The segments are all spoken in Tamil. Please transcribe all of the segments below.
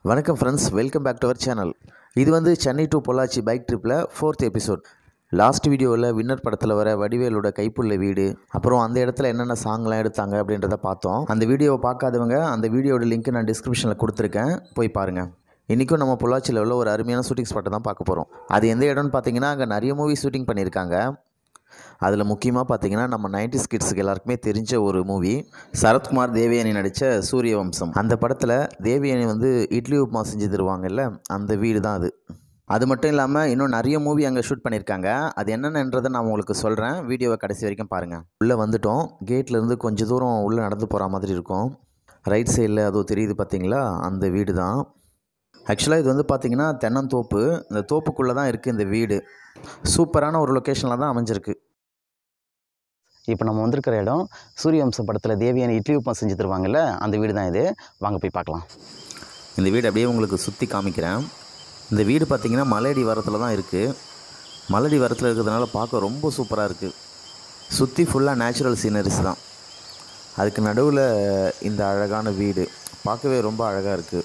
வணக்கம் friends welcome back to our channel இது வந்து சென்னை டு பொள்ளாச்சி பைக் ட்ரிப்பில் ஃபோர்த் எபிசோட் லாஸ்ட் வீடியோவில் வின்னர் படத்தில் வர வடிவேலோட கைப்புள்ள வீடு அப்புறம் அந்த இடத்துல என்னென்ன சாங்லாம் எடுத்தாங்க அப்படின்றத பார்த்தோம் அந்த வீடியோவை பார்க்காதவங்க அந்த வீடியோட லிங்க் நான் டிஸ்கிரிப்ஷனில் கொடுத்துருக்கேன் போய் பாருங்கள் இன்றைக்கும் நம்ம பொள்ளாச்சியில் உள்ள ஒரு அருமையான ஷூட்டிங் ஸ்பாட்டை தான் பார்க்க போகிறோம் அது எந்த இடம்னு பார்த்தீங்கன்னா அங்கே நிறைய மூவி ஷூட்டிங் பண்ணியிருக்காங்க அதில் முக்கியமாக பார்த்தீங்கன்னா நம்ம நைன்டி கிட்ஸுக்கு எல்லாருக்குமே தெரிஞ்ச ஒரு மூவி சரத்குமார் தேவயானி நடித்த சூரியவம்சம் அந்த படத்தில் தேவயானி வந்து இட்லி உப்புமா செஞ்சு தருவாங்கல்ல அந்த வீடு தான் அது அது மட்டும் இல்லாமல் இன்னும் நிறைய மூவி அங்கே ஷூட் பண்ணியிருக்காங்க அது என்னென்னன்றதை நான் உங்களுக்கு சொல்கிறேன் வீடியோவை கடைசி வரைக்கும் பாருங்கள் உள்ளே வந்துட்டோம் கேட்லேருந்து கொஞ்சம் தூரம் உள்ளே நடந்து போகிற மாதிரி இருக்கும் ரைட் சைடில் அதோ தெரியுது பார்த்தீங்களா அந்த வீடு தான் ஆக்சுவலாக இது வந்து பார்த்திங்கன்னா தென்னந்தோப்பு இந்த தோப்புக்குள்ளே தான் இருக்குது இந்த வீடு சூப்பரான ஒரு லொக்கேஷனில் தான் அமைஞ்சிருக்கு இப்போ நம்ம வந்திருக்கிற இடம் சூரியவம்சம் படத்தில் தேவியான இட்லி உப்புமா செஞ்சு தருவாங்கல்ல அந்த வீடு தான் இது வாங்க போய் பார்க்கலாம் இந்த வீடு அப்படியே உங்களுக்கு சுற்றி காமிக்கிறேன் இந்த வீடு பார்த்திங்கன்னா மலையடி வரத்தில் தான் இருக்குது மலையடி வரத்தில் இருக்கிறதுனால பார்க்க ரொம்ப சூப்பராக இருக்குது சுற்றி ஃபுல்லாக நேச்சுரல் சீனரிஸ் தான் அதுக்கு நடுவில் இந்த அழகான வீடு பார்க்கவே ரொம்ப அழகாக இருக்குது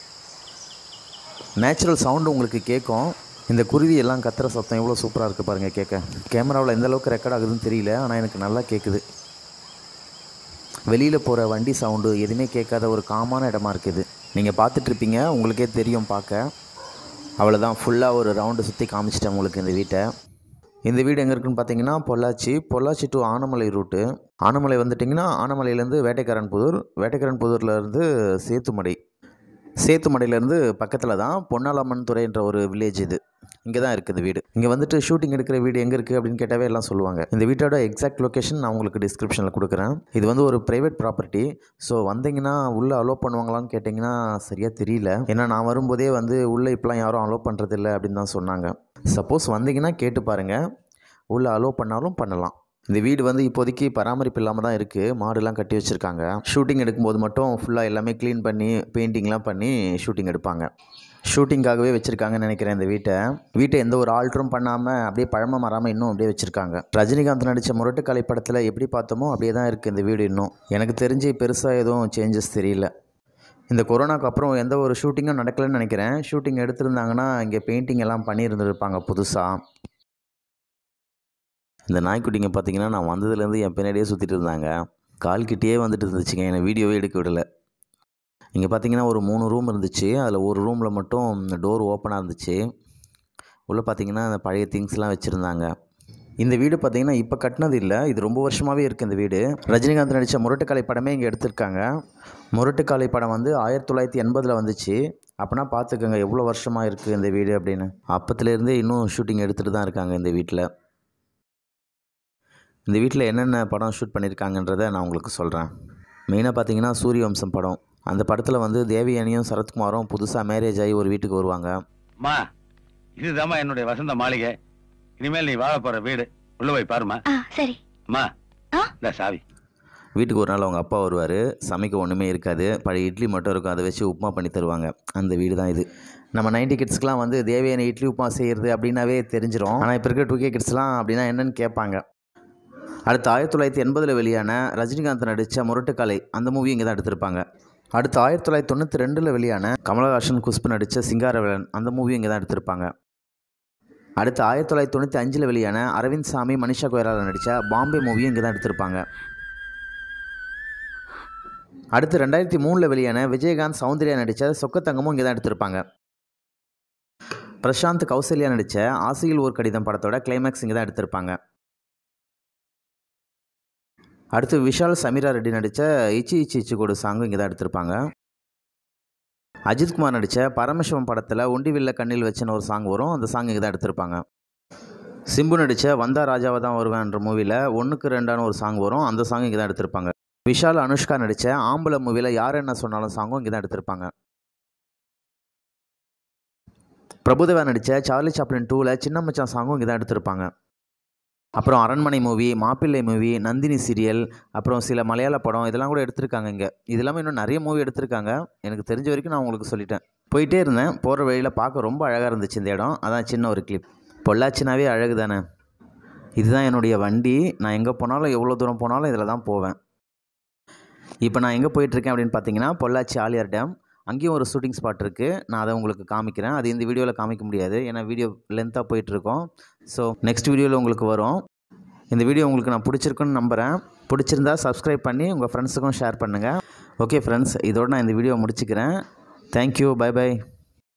நேச்சுரல் சவுண்டு உங்களுக்கு கேட்கும் இந்த குருவி எல்லாம் கத்துற சத்தம் எவ்வளோ சூப்பராக இருக்குது பாருங்கள் கேட்க கேமராவில் எந்த அளவுக்கு ரெக்கார்ட் ஆகுதுன்னு தெரியல ஆனால் எனக்கு நல்லா கேட்குது வெளியில் போகிற வண்டி சவுண்டு எதுவுமே கேட்காத ஒரு காமான இடமா இருக்குது நீங்கள் பார்த்துட்ருப்பீங்க உங்களுக்கே தெரியும் பார்க்க அவ்வளோதான் ஃபுல்லாக ஒரு ரவுண்டு சுற்றி காமிச்சிட்டேன் உங்களுக்கு இந்த வீட்டை இந்த வீடு எங்கே இருக்குன்னு பார்த்தீங்கன்னா பொள்ளாச்சி பொள்ளாச்சி டு ஆனமலை ரூட்டு ஆனமலை வந்துட்டிங்கன்னா ஆனமலையிலேருந்து வேட்டைக்காரன் புதூர் வேட்டைக்காரன் புதூர்லேருந்து சேத்துமடை சேத்துமடையிலேருந்து பக்கத்தில் தான் பொன்னாலம்மன் துறைன்ற ஒரு வில்லேஜ் இது இங்கே தான் இருக்குது வீடு இங்கே வந்துட்டு ஷூட்டிங் எடுக்கிற வீடு எங்கே இருக்குது அப்படின்னு கேட்டாவே எல்லாம் சொல்லுவாங்க இந்த வீட்டோட எக்ஸாக்ட் லொக்கேஷன் நான் உங்களுக்கு டிஸ்கிரிப்ஷனில் கொடுக்குறேன் இது வந்து ஒரு ப்ரைவேட் ப்ராப்பர்ட்டி ஸோ வந்தீங்கன்னா உள்ளே அலோவ் பண்ணுவாங்களான்னு கேட்டிங்கன்னா சரியாக தெரியல ஏன்னா நான் வரும்போதே வந்து உள்ளே இப்போலாம் யாரும் அலோவ் பண்ணுறதில்ல அப்படின்னு தான் சொன்னாங்க சப்போஸ் வந்தீங்கன்னா கேட்டு பாருங்கள் உள்ளே அலோவ் பண்ணாலும் பண்ணலாம் இந்த வீடு வந்து இப்போதைக்கு பராமரிப்பு இல்லாமல் தான் இருக்குது மாடுலாம் கட்டி வச்சுருக்காங்க ஷூட்டிங் எடுக்கும்போது மட்டும் ஃபுல்லாக எல்லாமே க்ளீன் பண்ணி பெயிண்டிங்லாம் பண்ணி ஷூட்டிங் எடுப்பாங்க ஷூட்டிங்காகவே வச்சுருக்காங்கன்னு நினைக்கிறேன் இந்த வீட்டை வீட்டை எந்த ஒரு ஆல்ட்ரும் பண்ணாமல் அப்படியே பழமை மாறாமல் இன்னும் அப்படியே வச்சுருக்காங்க ரஜினிகாந்த் நடித்த முரட்டுக்கலை படத்தில் எப்படி பார்த்தோமோ அப்படியே தான் இருக்குது இந்த வீடு இன்னும் எனக்கு தெரிஞ்சு பெருசாக எதுவும் சேஞ்சஸ் தெரியல இந்த கொரோனாக்கு அப்புறம் எந்த ஒரு ஷூட்டிங்கும் நடக்கலைன்னு நினைக்கிறேன் ஷூட்டிங் எடுத்திருந்தாங்கன்னா இங்கே பெயிண்டிங் எல்லாம் பண்ணியிருந்துருப்பாங்க புதுசாக இந்த நாய்க்குட்டிங்க பார்த்தீங்கன்னா நான் வந்ததுலேருந்து என் பின்னாடியே சுற்றிட்டு இருந்தாங்க கால்கிட்டேயே வந்துட்டு இருந்துச்சுங்க என்னை வீடியோவே எடுக்க விடலை இங்கே பார்த்தீங்கன்னா ஒரு மூணு ரூம் இருந்துச்சு அதில் ஒரு ரூமில் மட்டும் டோர் ஓப்பனாக இருந்துச்சு உள்ளே பார்த்தீங்கன்னா அந்த பழைய திங்ஸ்லாம் வச்சுருந்தாங்க இந்த வீடு பார்த்தீங்கன்னா இப்போ கட்டினது இல்லை இது ரொம்ப வருஷமாகவே இருக்குது இந்த வீடு ரஜினிகாந்த் நடித்த முரட்டுக்காலை படமே இங்கே எடுத்திருக்காங்க முரட்டுக்காலை படம் வந்து ஆயிரத்தி தொள்ளாயிரத்தி எண்பதில் வந்துச்சு அப்போனா பார்த்துக்கோங்க எவ்வளோ வருஷமாக இருக்குது இந்த வீடு அப்படின்னு அப்பத்துலேருந்தே இன்னும் ஷூட்டிங் எடுத்துகிட்டு தான் இருக்காங்க இந்த வீட்டில் இந்த வீட்டில் என்னென்ன படம் ஷூட் பண்ணியிருக்காங்கன்றதை நான் உங்களுக்கு சொல்கிறேன் மெயினாக பார்த்தீங்கன்னா சூரியவம்சம் படம் அந்த படத்தில் வந்து தேவயானியும் சரத்குமாரும் புதுசாக மேரேஜ் ஆகி ஒரு வீட்டுக்கு வருவாங்க அம்மா இதுதாம்மா என்னுடைய வசந்த மாளிகை இனிமேல் நீ வாழ போற வீடு உள்ள போய் பாருமா ஆ சரி அம்மா ஆ? இந்த சாவி வீட்டுக்கு ஒரு நாள் அவங்க அப்பா வருவார் சமைக்க ஒன்றுமே இருக்காது பழைய இட்லி மட்டும் இருக்கும் அதை வச்சு உப்புமா பண்ணி தருவாங்க அந்த வீடு தான் இது நம்ம நைன்டி கிட்ஸ்க்குலாம் வந்து தேவையான இட்லி உப்புமா செய்கிறது அப்படின்னாவே தெரிஞ்சிடும் ஆனால் இப்போ இருக்கிற டூ கே கிட்ஸ்லாம் அப்படின்னா என்னன்னு கேட்பாங்க அடுத்து ஆயிரத்தி தொள்ளாயிரத்தி எண்பதில் வெளியான ரஜினிகாந்த் நடித்த முரட்டுக்கலை அந்த மூவி இங்கே தான் எடுத்திருப்பாங்க அடுத்து ஆயிரத்தி தொள்ளாயிரத்தி தொண்ணூற்றி ரெண்டில் வெளியான கமலஹாசன் குஷ்பு நடித்த சிங்காரவேலன் அந்த மூவி இங்கே தான் எடுத்திருப்பாங்க அடுத்து ஆயிரத்தி தொள்ளாயிரத்தி தொண்ணூற்றி அஞ்சில் வெளியான அரவிந்த் சாமி மனிஷா கொய்ராலா நடித்த பாம்பே மூவியும் இங்கே தான் எடுத்திருப்பாங்க அடுத்து ரெண்டாயிரத்தி மூணில் வெளியான விஜயகாந்த் சௌந்தர்யா நடித்த சொக்கத்தங்கமும் இங்கே தான் எடுத்திருப்பாங்க பிரசாந்த் கௌசல்யா நடித்த ஆசையில் ஒரு கடிதம் படத்தோட கிளைமேக்ஸ் இங்கே தான் எடுத்திருப்பாங்க அடுத்து விஷால் சமீரா ரெட்டி நடித்த இச்சி இச்சி இச்சி கொடு சாங்கும் இங்கே தான் எடுத்திருப்பாங்க அஜித்குமார் நடித்த பரமசிவம் படத்தில் ஒண்டி வில்ல கண்ணில் வச்சுன்னு ஒரு சாங் வரும் அந்த சாங் இங்கே தான் எடுத்திருப்பாங்க சிம்பு நடித்த வந்தா ராஜாவை தான் வருவேன்ற மூவியில் ஒன்றுக்கு ரெண்டான ஒரு சாங் வரும் அந்த சாங் இங்கே தான் எடுத்திருப்பாங்க விஷால் அனுஷ்கா நடித்த ஆம்பளை மூவியில் யார் என்ன சொன்னாலும் சாங்கும் இங்கே தான் எடுத்திருப்பாங்க பிரபுதேவா நடித்த சார்லி சாப்ளின் டூவில் சின்ன மச்சான் சாங்கும் இங்கே தான் எடுத்திருப்பாங்க அப்புறம் அரண்மனை மூவி மாப்பிள்ளை மூவி நந்தினி சீரியல் அப்புறம் சில மலையாள படம் இதெல்லாம் கூட எடுத்திருக்காங்க இங்கே இது இல்லாமல் இன்னும் நிறைய மூவி எடுத்திருக்காங்க எனக்கு தெரிஞ்ச வரைக்கும் நான் உங்களுக்கு சொல்லிட்டேன் போயிட்டே இருந்தேன் போகிற வழியில் பார்க்க ரொம்ப அழகாக இருந்துச்சு இந்த இடம் அதான் சின்ன ஒரு கிளிப் பொள்ளாச்சினாவே அழகு தானே இதுதான் என்னுடைய வண்டி நான் எங்கே போனாலும் எவ்வளோ தூரம் போனாலும் இதில் தான் போவேன் இப்போ நான் எங்கே போயிட்டுருக்கேன் அப்படின்னு பார்த்தீங்கன்னா பொள்ளாச்சி ஆலியார் டேம் அங்கேயும் ஒரு ஷூட்டிங் ஸ்பாட் இருக்குது நான் அதை உங்களுக்கு காமிக்கிறேன் அது இந்த வீடியோவில் காமிக்க முடியாது ஏன்னா வீடியோ லென்த்தாக போயிட்டுருக்கோம் ஸோ நெக்ஸ்ட் வீடியோவில் உங்களுக்கு வரும் இந்த வீடியோ உங்களுக்கு நான் பிடிச்சிருக்குன்னு நம்புகிறேன் பிடிச்சிருந்தா சப்ஸ்கிரைப் பண்ணி உங்கள் ஃப்ரெண்ட்ஸுக்கும் ஷேர் பண்ணுங்கள் ஓகே ஃப்ரெண்ட்ஸ் இதோட நான் இந்த வீடியோ முடிச்சுக்கிறேன் தேங்க்யூ பை பை